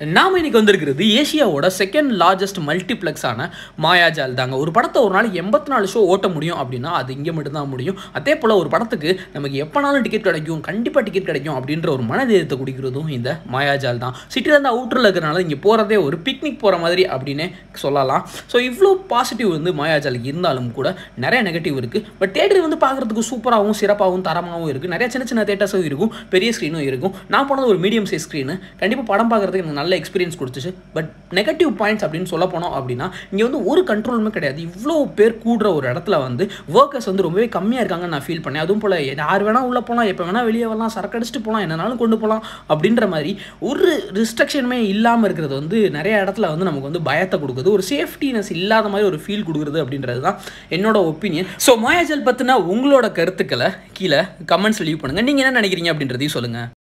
நாம இன்னைக்கு வந்திருக்கிறது ஏசியாவோட செகண்ட் லார்ஜஸ்ட் மல்டிப்ளெக்ஸான மாயாஜால் தாங்க ஒரு படத்தை ஒரு நாள் எண்பத்தி நாலு ஷோ ஓட்ட முடியும் அப்படின்னா அது இங்கே மட்டும்தான் முடியும் அதே போல் ஒரு படத்துக்கு நமக்கு எப்போனாலும் டிக்கெட் கிடைக்கும் கண்டிப்பாக டிக்கெட் கிடைக்கும் அப்படின்ற ஒரு மனதைரியத்தை குடிக்கிறதும் இந்த மாயாஜால் தான் சிட்டிலேருந்து அவுட்டரில் இருக்கிறனால இங்கே போகிறதே ஒரு பிக்னிக் போகிற மாதிரி அப்படின்னே சொல்லலாம் ஸோ இவ்வளோ பாசிட்டிவ் வந்து மாயாஜாலுக்கு இருந்தாலும் கூட நிறைய நெகட்டிவ் இருக்குது பட் தேட்டர் வந்து பார்க்குறதுக்கு சூப்பராகவும் சிறப்பாகவும் தரமாகவும் இருக்குது நிறைய சின்ன சின்ன தேட்டர்ஸும் இருக்கும் பெரிய ஸ்க்ரீனும் இருக்கும் நான் போனது ஒரு மீடியம் சைஸ் ஸ்க்ரீனு கண்டிப்பாக படம் பார்க்குறதுக்கு எனக்கு நல்ல எக்ஸ்பீரியன்ஸ் கொடுத்துச்சு பட் நெகட்டிவ் பாயிண்ட்ஸ் அப்படின்னு சொல்ல போனோம் அப்படின்னா இங்கே வந்து ஒரு கண்ட்ரோலுமே கிடையாது இவ்வளோ பேர் கூடுற ஒரு இடத்துல வந்து ஒர்க்கர்ஸ் வந்து ரொம்பவே கம்மியாக இருக்காங்கன்னு நான் ஃபீல் பண்ணேன் அதுவும் போல் யார் வேணால் உள்ளே போகலாம் எப்போ வேணால் வெளியே வரலாம் சரக்கு அடிச்சுட்டு போகலாம் என்னனாலும் கொண்டு போகலாம் அப்படின்ற மாதிரி ஒரு ரிஸ்ட்ரிக்ஷனுமே இல்லாமல் இருக்கிறது வந்து நிறைய இடத்துல வந்து நமக்கு வந்து பயத்தை கொடுக்குது ஒரு சேஃப்டினஸ் இல்லாத மாதிரி ஒரு ஃபீல் கொடுக்குறது அப்படின்றது தான் என்னோட ஒப்பீனியன் ஸோ மாயாஜல் பற்றின உங்களோட கருத்துக்களை கீழே கமெண்ட்ஸ் லீவ் பண்ணுங்கள் நீங்கள் என்ன நினைக்கிறீங்க அப்படின்றதையும் சொல்லுங்கள்